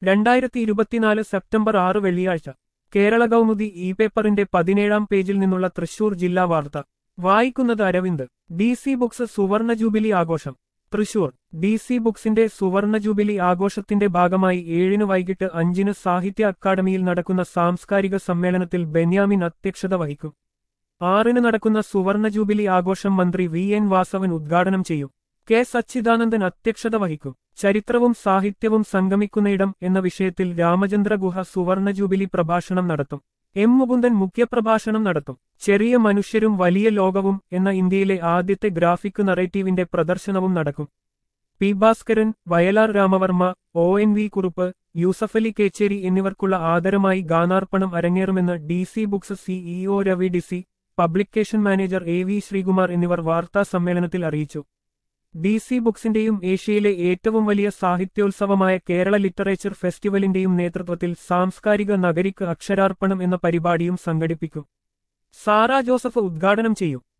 രണ്ടായിരത്തി ഇരുപത്തിനാല് സെപ്റ്റംബർ ആറ് വെള്ളിയാഴ്ച കേരള കൗമുദി ഇ പേപ്പറിന്റെ പതിനേഴാം പേജിൽ നിന്നുള്ള തൃശൂർ ജില്ലാ വാർത്ത വായിക്കുന്നത് അരവിന്ദ് ഡി സി ബുക്സ് സുവർണ ജൂബിലി ആഘോഷം തൃശൂർ ഡി സി ബുക്സിന്റെ സുവർണ ജൂബിലി ആഘോഷത്തിന്റെ ഭാഗമായി ഏഴിന് വൈകിട്ട് അഞ്ചിന് സാഹിത്യ അക്കാദമിയിൽ നടക്കുന്ന സാംസ്കാരിക സമ്മേളനത്തിൽ ബെന്യാമിൻ അധ്യക്ഷത വഹിക്കും ആറിന് നടക്കുന്ന സുവർണ ജൂബിലി ആഘോഷം മന്ത്രി വി എൻ വാസവൻ ഉദ്ഘാടനം ചെയ്യും കെ സച്ചിദാനന്ദൻ അധ്യക്ഷത വഹിക്കും ചരിത്രവും സാഹിത്യവും സംഗമിക്കുന്നയിടം എന്ന വിഷയത്തിൽ രാമചന്ദ്ര ഗുഹ സുവർണ ജൂബിലി പ്രഭാഷണം നടത്തും എം മുകുന്ദൻ മുഖ്യപ്രഭാഷണം നടത്തും ചെറിയ മനുഷ്യരും വലിയ ലോകവും എന്ന ഇന്ത്യയിലെ ആദ്യത്തെ ഗ്രാഫിക് നറേറ്റീവിന്റെ പ്രദർശനവും നടക്കും P Bhaskaran Vayalar Ramavarma O N V Kurup Yusufali Kechery എന്നിവർക്കുള്ള ആദരമായി ഗാനാർപ്പണം അരങ്ങേറുമെന്ന് D C books CEO Ravi DC publication manager A V Sreekumar എന്നിവർ വാർത്താ സമ്മേളനത്തിൽ അറിയിച്ചു ഡി സി ബുക്സിന്റെയും ഏഷ്യയിലെ ഏറ്റവും വലിയ സാഹിത്യോത്സവമായ കേരള ലിറ്ററേച്ചർ ഫെസ്റ്റിവലിന്റെയും നേതൃത്വത്തിൽ സാംസ്കാരിക നഗരിക്ക് അക്ഷരാർപ്പണം എന്ന പരിപാടിയും സംഘടിപ്പിക്കും സാറാ ജോസഫ് ഉദ്ഘാടനം ചെയ്യും